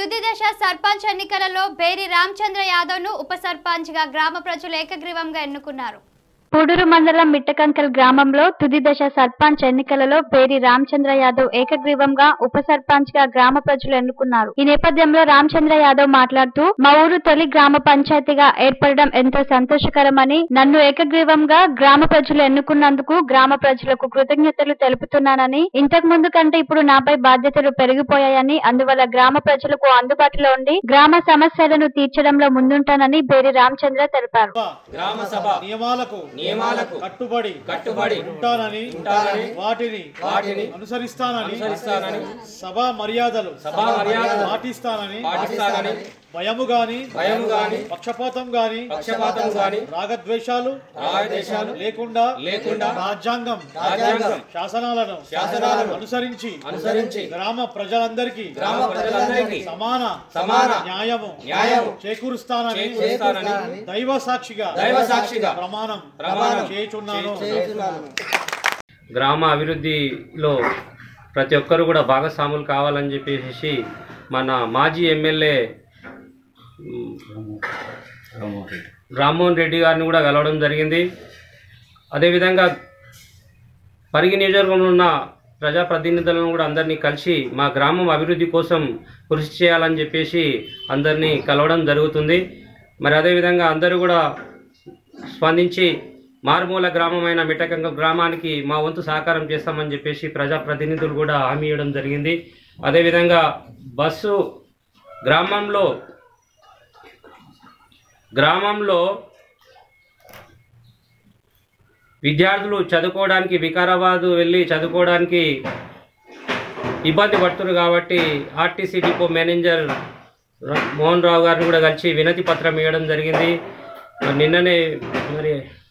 తుది దశ సర్పంచ్ ఎన్నికలలో బేరి రామచంద్ర యాదవ్ ను ఉప సర్పంచ్ గా గ్రామ ప్రజలు ఏకగ్రీవంగా ఎన్నుకున్నారు పూడూరు మండలం మిట్టకంకల్ గ్రామంలో తుది దశ సర్పంచ్ ఎన్నికలలో బేరి రామచంద్ర యాదవ్ ఏకగ్రీవంగా ఉప సర్పంచ్ గా గ్రామ ప్రజలు ఎన్నుకున్నారు ఈ నేపథ్యంలో రామచంద్ర యాదవ్ మాట్లాడుతూ మా ఊరు తొలి గ్రామ పంచాయతీగా ఏర్పడడం ఎంతో సంతోషకరమని నన్ను ఏకగ్రీవంగా గ్రామ ప్రజలు ఎన్నుకున్నందుకు గ్రామ ప్రజలకు కృతజ్ఞతలు తెలుపుతున్నానని ఇంతకు ముందు కంటే ఇప్పుడు నాపై బాధ్యతలు పెరిగిపోయాయని అందువల్ల గ్రామ ప్రజలకు అందుబాటులో ఉండి గ్రామ సమస్యలను తీర్చడంలో ముందుంటానని బేరి రామచంద్ర తెలిపారు గ్రామ సభ నియమాలకు నియమాలకు కట్టుబడి కట్టుబడి ఉంటానని ఉంటానని వాటిని వాటిని అనుసరిస్తానని అనుసరిస్తానని సభా మర్యాదలు సభా మర్యాదలు పాటిస్తానని పాటిస్తానని భయము గాని భయము గాని పక్షపాతం గాని పక్షపాతం గాని రాగద్వేషాలు రాగద్వేషాలు లేకుండా లేకుండా రాజ్యాంగం రాజ్యాంగం శాసనాలను శాసనాలను అనుసరించి అనుసరించి గ్రామ ప్రజలందరికీ గ్రామ ప్రజలందరికీ సమాన సమాన న్యాయము న్యాయము చేకూరుస్తానని చేకూరుస్తానని దైవ సాక్షిగా దైవ సాక్షిగా ప్రమాణం ప్రమాణం చేయుచున్నాను గ్రామ అభివృద్ధిలో ప్రతి ఒక్కరు కూడా భాగస్వాములు కావాలని చెప్పేసి మన మాజీ ఎమ్మెల్యే రామ్మోహన్ రెడ్డి గారిని కూడా కలవడం జరిగింది అదేవిధంగా పరిగి నియోజకవర్గంలో ఉన్న ప్రజాప్రతినిధులను కూడా అందరినీ కలిసి మా గ్రామం అభివృద్ధి కోసం కృషి చేయాలని చెప్పేసి అందరినీ కలవడం జరుగుతుంది మరి అదేవిధంగా అందరూ కూడా స్పందించి మారుమూల గ్రామమైన మిట్టకంగ గ్రామానికి మా వంతు సహకారం చేస్తామని చెప్పేసి ప్రజాప్రతినిధులు కూడా హామీ ఇవ్వడం జరిగింది అదేవిధంగా బస్సు గ్రామంలో గ్రామంలో విద్యార్థులు చదువుకోవడానికి వికారాబాద్ వెళ్ళి చదువుకోవడానికి ఇబ్బంది పడుతున్నారు కాబట్టి ఆర్టీసీ డిపో మేనేజర్ రా- మోహన్ రావు గారిని కూడా కలిసి వినతి పత్రం ఇవ్వడం జరిగింది మరి నిన్ననే మరి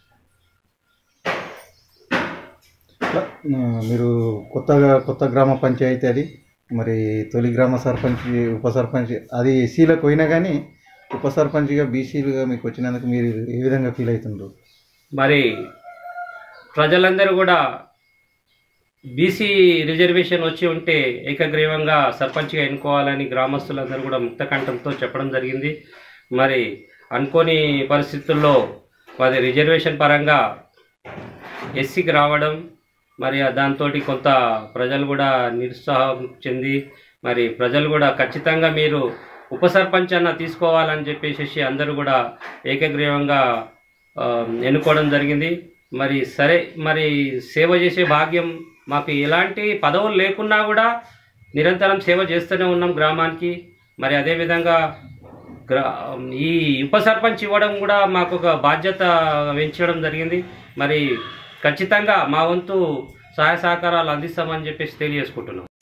ఆ, మీరు కొత్తగా కొత్త గ్రామ పంచాయతీ అది మరి తొలి గ్రామ సర్పంచ్ ఉప సర్పంచ్ అది ఎస్సీలకు పోయినా కానీ ఉప సర్పంచ్గా బీసీలుగా మీకు వచ్చినందుకు మీరు ఏ విధంగా ఫీల్ అవుతుండ్రు మరి ప్రజలందరూ కూడా బీసీ రిజర్వేషన్ వచ్చి ఉంటే ఏకగ్రీవంగా సర్పంచ్గా ఎన్నుకోవాలని గ్రామస్తులందరూ కూడా ముక్తకంఠంతో చెప్పడం జరిగింది మరి అనుకోని పరిస్థితుల్లో మరి రిజర్వేషన్ పరంగా ఎస్సీకి రావడం మరి దాంతో కొంత ప్రజలు కూడా నిరుత్సాహం చెంది మరి ప్రజలు కూడా ఖచ్చితంగా మీరు ఉప సర్పంచ్ అన్న తీసుకోవాలని చెప్పేసి అందరూ కూడా ఏకగ్రీవంగా ఆ, ఎన్నుకోవడం జరిగింది మరి సరే మరి సేవ చేసే భాగ్యం మాకు ఎలాంటి పదవులు లేకున్నా కూడా నిరంతరం సేవ చేస్తూనే ఉన్నాం గ్రామానికి మరి అదేవిధంగా గ్రా ఈ ఉప సర్పంచ్ ఇవ్వడం కూడా మాకు ఒక బాధ్యత పెంచడం జరిగింది మరి ఖచ్చితంగా మా వంతు సహాయ సహకారాలు అందిస్తామని చెప్పేసి తెలియజేసుకుంటున్నాం